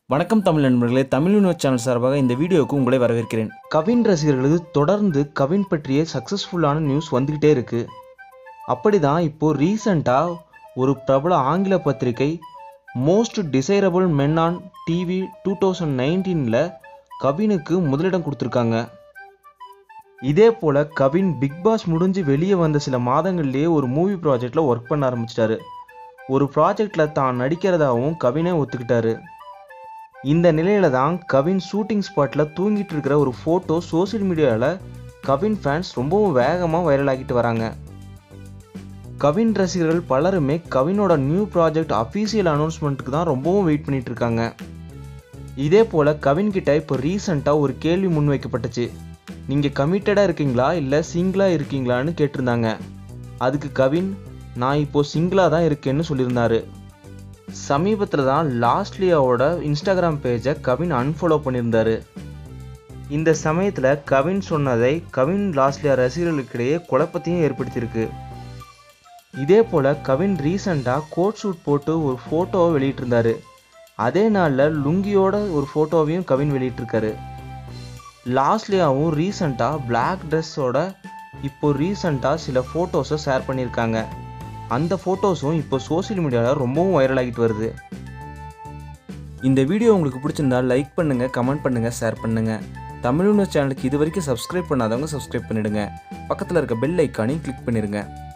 வணக்கம் தமிழ் நண்பர்களே Tamil news channel சார்பாக இந்த வீடியோவுக்கு உங்களை வரவேற்கிறேன் கவின் ரசிகர்களுக்கு தொடர்ந்து கவின் பற்றிய சக்ஸஸ்ஃபுல்லான நியூஸ் வந்துக்கிட்டே இருக்கு அப்படிதான் இப்போ ரீசண்டாக ஒரு பிரபல ஆங்கில பத்திரிகை most desirable men on TV two thousand நைன்டீனில் கவினுக்கு முதலிடம் கொடுத்துருக்காங்க இதே போல் கவின் பிக் பாஸ் முடிஞ்சு வெளியே வந்த சில மாதங்கள்லேயே ஒரு மூவி ப்ராஜெக்டில் ஒர்க் பண்ண ஆரம்பிச்சிட்டாரு ஒரு ப்ராஜெக்டில் தான் நடிக்கிறதாகவும் கவினே ஒத்துக்கிட்டாரு இந்த நிலையில தான் கவின் ஷூட்டிங் ஸ்பாட்டில் தூங்கிட்டு இருக்கிற ஒரு ஃபோட்டோ சோஷியல் மீடியாவில் கவின் ஃபேன்ஸ் ரொம்பவும் வேகமாக வைரல் ஆகிட்டு வராங்க கவின் ரசிகர்கள் பலருமே கவினோட நியூ ப்ராஜெக்ட் அஃபீஷியல் அனௌன்ஸ்மெண்ட்டுக்கு தான் ரொம்பவும் வெயிட் பண்ணிட்டு இருக்காங்க இதே போல் கவின் கிட்ட இப்போ ரீசண்டாக ஒரு கேள்வி முன்வைக்கப்பட்டுச்சு நீங்கள் கமிட்டடாக இருக்கீங்களா இல்லை சிங்கிளாக இருக்கீங்களான்னு கேட்டிருந்தாங்க அதுக்கு கவின் நான் இப்போ சிங்கிளாக தான் இருக்கேன்னு சொல்லியிருந்தாரு சமீபத்தில் தான் லாஸ்ட்லியாவோட இன்ஸ்டாகிராம் பேஜை கவின் அன்ஃபாலோ பண்ணியிருந்தாரு இந்த சமயத்தில் கவின் சொன்னதை கவின் லாஸ்ட்லியா ரசிகர்களுக்கிடையே குழப்பத்தையும் ஏற்படுத்தியிருக்கு இதே போல் கவின் ரீசண்டாக கோட் ஷூட் போட்டு ஒரு ஃபோட்டோவை வெளியிட்டிருந்தாரு அதே நாளில் லுங்கியோட ஒரு ஃபோட்டோவையும் கவின் வெளியிட்டிருக்காரு லாஸ்ட்லியாவும் ரீசண்டாக பிளாக் ட்ரெஸ்ஸோட இப்போ ரீசண்டாக சில ஃபோட்டோஸை ஷேர் பண்ணியிருக்காங்க அந்த ஃபோட்டோஸும் இப்போ சோஷியல் மீடியாவில் ரொம்பவும் வைரல் ஆகிட்டு வருது இந்த வீடியோ உங்களுக்கு பிடிச்சிருந்தா லைக் பண்ணுங்கள் கமெண்ட் பண்ணுங்கள் ஷேர் பண்ணுங்கள் தமிழ் நியூஸ் சேனலுக்கு இது வரைக்கும் சப்ஸ்கிரைப் பண்ணாதவங்க சப்ஸ்கிரைப் பண்ணிடுங்க பக்கத்தில் இருக்க பெல் ஐக்கானையும் கிளிக் பண்ணிடுங்க